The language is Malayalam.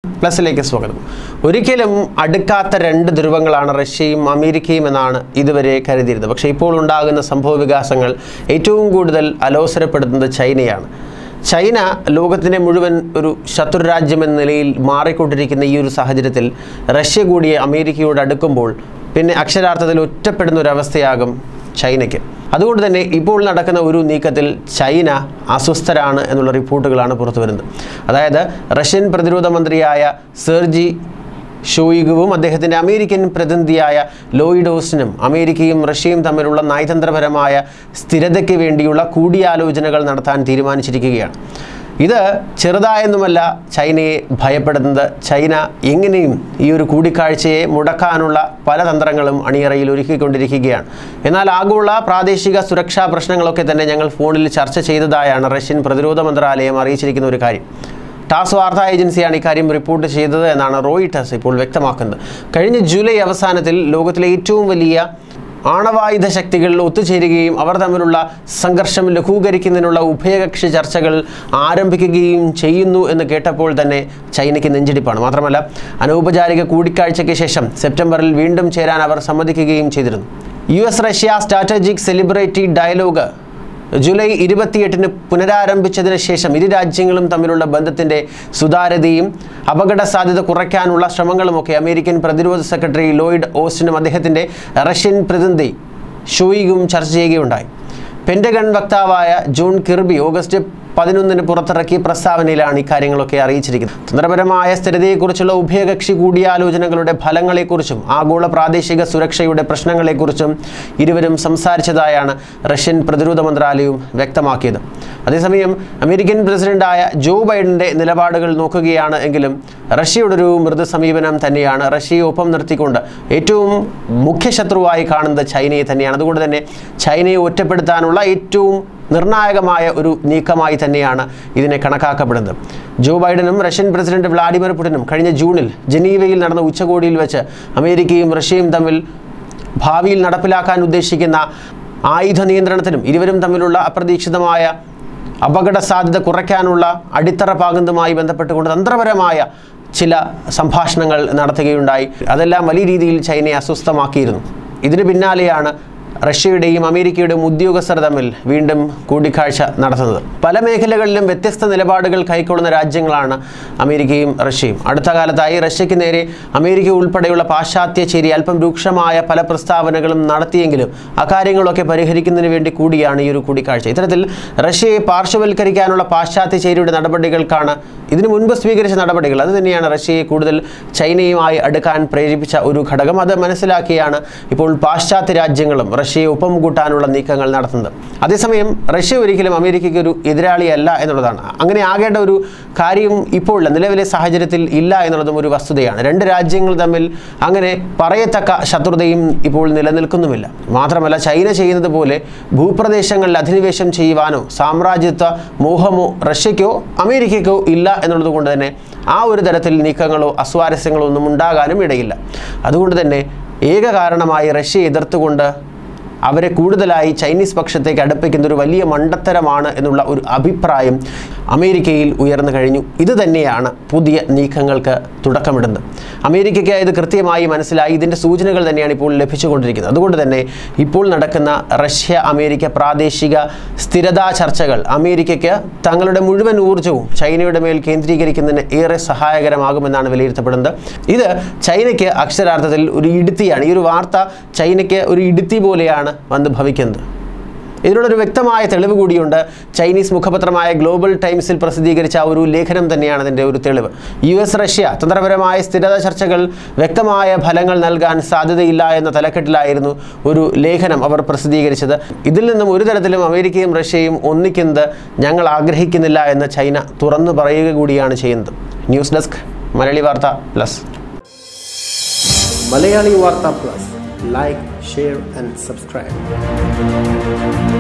പ്ലസിലേക്ക് സ്വാഗതം ഒരിക്കലും അടുക്കാത്ത രണ്ട് ധ്രുവങ്ങളാണ് റഷ്യയും അമേരിക്കയും എന്നാണ് ഇതുവരെ കരുതിയിരുന്നത് പക്ഷേ ഇപ്പോൾ ഉണ്ടാകുന്ന സംഭവ വികാസങ്ങൾ ഏറ്റവും കൂടുതൽ അലോസരപ്പെടുത്തുന്നത് ചൈനയാണ് ചൈന ലോകത്തിൻ്റെ മുഴുവൻ ഒരു ശത്രുരാജ്യം എന്ന നിലയിൽ മാറിക്കൊണ്ടിരിക്കുന്ന ഈ ഒരു സാഹചര്യത്തിൽ റഷ്യ കൂടി അമേരിക്കയോട് അടുക്കുമ്പോൾ പിന്നെ അക്ഷരാർത്ഥത്തിൽ ഒറ്റപ്പെടുന്ന ഒരു അവസ്ഥയാകും ചൈനയ്ക്ക് അതുകൊണ്ട് തന്നെ ഇപ്പോൾ നടക്കുന്ന ഒരു നീക്കത്തിൽ ചൈന അസ്വസ്ഥരാണ് എന്നുള്ള റിപ്പോർട്ടുകളാണ് പുറത്തു വരുന്നത് അതായത് റഷ്യൻ പ്രതിരോധ മന്ത്രിയായ സെർജി ഷോയിഗുവും അദ്ദേഹത്തിൻ്റെ അമേരിക്കൻ പ്രതിനിധിയായ ലോയിഡ് ഓസ്റ്റിനും അമേരിക്കയും റഷ്യയും തമ്മിലുള്ള നയതന്ത്രപരമായ സ്ഥിരതയ്ക്ക് വേണ്ടിയുള്ള കൂടിയാലോചനകൾ നടത്താൻ തീരുമാനിച്ചിരിക്കുകയാണ് ഇത് ചെറുതായൊന്നുമല്ല ചൈനയെ ഭയപ്പെടുന്നത് ചൈന എങ്ങനെയും ഈ ഒരു കൂടിക്കാഴ്ചയെ മുടക്കാനുള്ള പല തന്ത്രങ്ങളും അണിയറയിൽ ഒരുക്കിക്കൊണ്ടിരിക്കുകയാണ് എന്നാൽ ആഗോള പ്രാദേശിക സുരക്ഷാ പ്രശ്നങ്ങളൊക്കെ തന്നെ ഞങ്ങൾ ഫോണിൽ ചർച്ച ചെയ്തതായാണ് റഷ്യൻ പ്രതിരോധ മന്ത്രാലയം അറിയിച്ചിരിക്കുന്ന ഒരു കാര്യം ടാസ് വാർത്താ ഏജൻസിയാണ് ഇക്കാര്യം റിപ്പോർട്ട് ചെയ്തത് എന്നാണ് റോയിട്ടസ് ഇപ്പോൾ വ്യക്തമാക്കുന്നത് കഴിഞ്ഞ ജൂലൈ അവസാനത്തിൽ ലോകത്തിലെ ഏറ്റവും വലിയ ആണവായുധ ശക്തികൾ ഒത്തുചേരുകയും അവർ തമ്മിലുള്ള സംഘർഷം ലഘൂകരിക്കുന്നതിനുള്ള ഉഭയകക്ഷി ചർച്ചകൾ ആരംഭിക്കുകയും ചെയ്യുന്നു എന്ന് കേട്ടപ്പോൾ തന്നെ ചൈനയ്ക്ക് നെഞ്ചിടിപ്പാണ് മാത്രമല്ല അനൗപചാരിക കൂടിക്കാഴ്ചയ്ക്ക് ശേഷം സെപ്റ്റംബറിൽ വീണ്ടും ചേരാൻ അവർ സമ്മതിക്കുകയും ചെയ്തിരുന്നു U S Russia strategic stability dialogue July ഇരുപത്തിയെട്ടിന് പുനരാരംഭിച്ചതിന് ശേഷം ഇരു രാജ്യങ്ങളും തമ്മിലുള്ള ബന്ധത്തിൻ്റെ സുതാര്യതയും അപകട സാധ്യത കുറയ്ക്കാനുള്ള ശ്രമങ്ങളുമൊക്കെ അമേരിക്കൻ പ്രതിരോധ സെക്രട്ടറി ലോയിഡ് ഓസ്റ്റിനും അദ്ദേഹത്തിൻ്റെ റഷ്യൻ പ്രതിനിധി ഷോയിഗും ചർച്ച ചെയ്യുകയുണ്ടായി പെൻറ്റഗൺ വക്താവായ ജോൺ കിർബി ഓഗസ്റ്റ് പതിനൊന്നിന് പുറത്തിറക്കിയ പ്രസ്താവനയിലാണ് ഇക്കാര്യങ്ങളൊക്കെ അറിയിച്ചിരിക്കുന്നത് തന്ത്രപരമായ സ്ഥിരതയെക്കുറിച്ചുള്ള ഉഭയകക്ഷി കൂടിയാലോചനകളുടെ ഫലങ്ങളെക്കുറിച്ചും ആഗോള പ്രാദേശിക സുരക്ഷയുടെ പ്രശ്നങ്ങളെക്കുറിച്ചും ഇരുവരും സംസാരിച്ചതായാണ് റഷ്യൻ പ്രതിരോധ മന്ത്രാലയവും വ്യക്തമാക്കിയത് അതേസമയം അമേരിക്കൻ പ്രസിഡന്റായ ജോ ബൈഡന്റെ നിലപാടുകൾ നോക്കുകയാണ് എങ്കിലും റഷ്യയുടെ ഒരു മൃദു സമീപനം തന്നെയാണ് റഷ്യയെ ഒപ്പം നിർത്തിക്കൊണ്ട് ഏറ്റവും മുഖ്യ ശത്രുവായി കാണുന്നത് ചൈനയെ തന്നെയാണ് അതുകൊണ്ട് തന്നെ ചൈനയെ ഒറ്റപ്പെടുത്താനുള്ള ഏറ്റവും നിർണായകമായ ഒരു നീക്കമായി തന്നെയാണ് ഇതിനെ കണക്കാക്കപ്പെടുന്നത് ജോ ബൈഡനും റഷ്യൻ പ്രസിഡന്റ് വ്ളാഡിമിർ പുടിനും കഴിഞ്ഞ ജൂണിൽ ജനീവയിൽ നടന്ന ഉച്ചകോടിയിൽ വെച്ച് അമേരിക്കയും റഷ്യയും തമ്മിൽ ഭാവിയിൽ നടപ്പിലാക്കാൻ ഉദ്ദേശിക്കുന്ന ആയുധ നിയന്ത്രണത്തിനും ഇരുവരും തമ്മിലുള്ള അപ്രതീക്ഷിതമായ അപകട സാധ്യത കുറയ്ക്കാനുള്ള അടിത്തറ പാകുന്നതുമായി ബന്ധപ്പെട്ടുകൊണ്ട് തന്ത്രപരമായ ചില സംഭാഷണങ്ങൾ നടത്തുകയുണ്ടായി അതെല്ലാം വലിയ രീതിയിൽ ചൈനയെ അസ്വസ്ഥമാക്കിയിരുന്നു ഇതിന് പിന്നാലെയാണ് റഷ്യയുടെയും അമേരിക്കയുടെയും ഉദ്യോഗസ്ഥർ തമ്മിൽ വീണ്ടും കൂടിക്കാഴ്ച നടത്തുന്നത് പല മേഖലകളിലും വ്യത്യസ്ത നിലപാടുകൾ കൈക്കൊള്ളുന്ന രാജ്യങ്ങളാണ് അമേരിക്കയും റഷ്യയും അടുത്ത കാലത്തായി റഷ്യയ്ക്ക് നേരെ അമേരിക്ക ഉൾപ്പെടെയുള്ള പാശ്ചാത്യ ചേരി അല്പം രൂക്ഷമായ പല പ്രസ്താവനകളും നടത്തിയെങ്കിലും അക്കാര്യങ്ങളൊക്കെ പരിഹരിക്കുന്നതിന് വേണ്ടി കൂടിയാണ് ഈ ഒരു കൂടിക്കാഴ്ച ഇത്തരത്തിൽ റഷ്യയെ പാർശ്വവൽക്കരിക്കാനുള്ള പാശ്ചാത്യ ചേരിയുടെ നടപടികൾക്കാണ് ഇതിനു മുൻപ് സ്വീകരിച്ച നടപടികൾ അത് തന്നെയാണ് റഷ്യയെ കൂടുതൽ ചൈനയുമായി അടുക്കാൻ പ്രേരിപ്പിച്ച ഒരു ഘടകം അത് മനസ്സിലാക്കിയാണ് ഇപ്പോൾ പാശ്ചാത്യ രാജ്യങ്ങളും റഷ്യയെ ഒപ്പം കൂട്ടാനുള്ള നീക്കങ്ങൾ നടത്തുന്നത് അതേസമയം റഷ്യ ഒരിക്കലും അമേരിക്കയ്ക്ക് ഒരു എതിരാളിയല്ല എന്നുള്ളതാണ് അങ്ങനെ ആകേണ്ട ഒരു കാര്യം ഇപ്പോൾ നിലവിലെ സാഹചര്യത്തിൽ ഇല്ല എന്നുള്ളതും ഒരു വസ്തുതയാണ് രണ്ട് രാജ്യങ്ങൾ തമ്മിൽ അങ്ങനെ പറയത്തക്ക ശത്രുതയും ഇപ്പോൾ നിലനിൽക്കുന്നുമില്ല മാത്രമല്ല ചൈന ചെയ്യുന്നത് പോലെ ഭൂപ്രദേശങ്ങളിൽ അധിനിവേശം ചെയ്യുവാനോ സാമ്രാജ്യത്വ മോഹമോ റഷ്യയ്ക്കോ അമേരിക്കയ്ക്കോ ഇല്ല എന്നുള്ളത് കൊണ്ട് തന്നെ ആ ഒരു തരത്തിൽ നീക്കങ്ങളോ അസ്വാരസ്യങ്ങളോ ഒന്നും ഉണ്ടാകാനും ഇടയില്ല അതുകൊണ്ട് തന്നെ ഏക കാരണമായി റഷ്യ എതിർത്തുകൊണ്ട് അവരെ കൂടുതലായി ചൈനീസ് പക്ഷത്തേക്ക് അടുപ്പിക്കുന്ന ഒരു വലിയ മണ്ടത്തരമാണ് എന്നുള്ള ഒരു അഭിപ്രായം അമേരിക്കയിൽ ഉയർന്നു കഴിഞ്ഞു ഇത് തന്നെയാണ് പുതിയ നീക്കങ്ങൾക്ക് തുടക്കമിടുന്നത് അമേരിക്കയ്ക്ക് ഇത് കൃത്യമായി മനസ്സിലായി ഇതിൻ്റെ സൂചനകൾ തന്നെയാണ് ഇപ്പോൾ ലഭിച്ചുകൊണ്ടിരിക്കുന്നത് അതുകൊണ്ട് തന്നെ ഇപ്പോൾ നടക്കുന്ന റഷ്യ അമേരിക്ക പ്രാദേശിക സ്ഥിരതാ ചർച്ചകൾ അമേരിക്കയ്ക്ക് തങ്ങളുടെ മുഴുവൻ ഊർജ്ജവും ചൈനയുടെ മേൽ കേന്ദ്രീകരിക്കുന്നതിന് ഏറെ സഹായകരമാകുമെന്നാണ് വിലയിരുത്തപ്പെടുന്നത് ഇത് ചൈനയ്ക്ക് അക്ഷരാർത്ഥത്തിൽ ഒരു ഇടുത്തിയാണ് ഈ ഒരു വാർത്ത ചൈനയ്ക്ക് ഒരു ഇടുത്തി പോലെയാണ് വന്ന് ഭവിക്കുന്നത് ഇതിനുള്ളൊരു വ്യക്തമായ തെളിവ് കൂടിയുണ്ട് ചൈനീസ് മുഖപത്രമായ ഗ്ലോബൽ ടൈംസിൽ പ്രസിദ്ധീകരിച്ച ആ ഒരു ലേഖനം തന്നെയാണ് അതിൻ്റെ ഒരു തെളിവ് യു എസ് റഷ്യ തന്ത്രപരമായ സ്ഥിരത ചർച്ചകൾ വ്യക്തമായ ഫലങ്ങൾ നൽകാൻ സാധ്യതയില്ല എന്ന തലക്കെട്ടിലായിരുന്നു ഒരു ലേഖനം അവർ പ്രസിദ്ധീകരിച്ചത് ഇതിൽ നിന്നും ഒരു തരത്തിലും അമേരിക്കയും റഷ്യയും ഒന്നിക്കുന്നത് ഞങ്ങൾ ആഗ്രഹിക്കുന്നില്ല എന്ന് ചൈന തുറന്നു പറയുക കൂടിയാണ് ചെയ്യുന്നത് ന്യൂസ് ഡെസ്ക് മലയാളി വാർത്ത പ്ലസ് മലയാളി വാർത്ത plus like share and subscribe